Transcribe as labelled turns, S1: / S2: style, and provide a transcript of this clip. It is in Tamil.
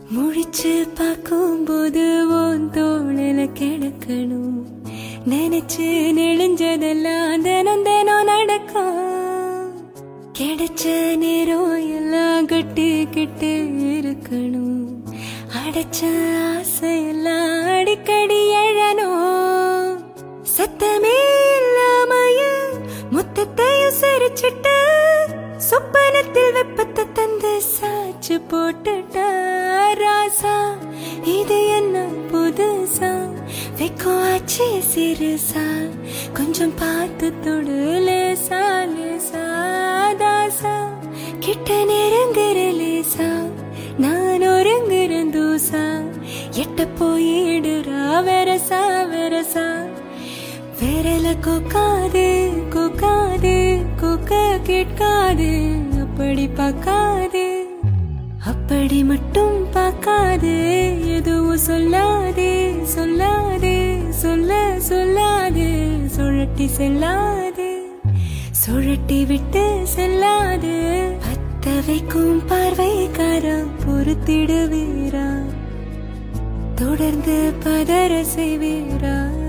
S1: முழிச்சு பார்க்கும்போது உன் தோளில கிடக்கணும் நினைச்சு நெளிஞ்சதெல்லாம் தினம் தினம் நடக்கும் கிடைச்ச நேரம் எல்லாம் கட்டிக்கிட்டு இருக்கணும் அடைச்ச ஆசையெல்லாம் அடிக்கடி எழணும் சத்தமே இல்லாமைய மொத்தத்தையும் சிரிச்சிட்டு சொப்பனத்தில் வெப்பத்தை தந்து சாச்சு போட்டுட்ட ராசா இது என்ன புதுசா வெக்கம் ஆச்சு சிறுசா கொஞ்சம் பார்த்து தொடு லேசா லேசா தாசா கிட்ட நெருங்குற லேசா நான் ஒருங்குறேன் தூசா எட்ட போயிடுறா வெரசா வெரசா விரல கொக்காது கொக்காது கொக்க கேட்காது அப்படி பார்க்காது அப்படி மட்டும் பார்க்காது எதுவும் சொல்லாது சொல்லாது சொல்ல சொல்லாது சுழட்டி செல்லாது சுழட்டி விட்டு செல்லாது பத்த வைக்கும் பார்வைக்காரன் பொறுத்திடுவீரா தொடர்ந்து பதற செய்வீரா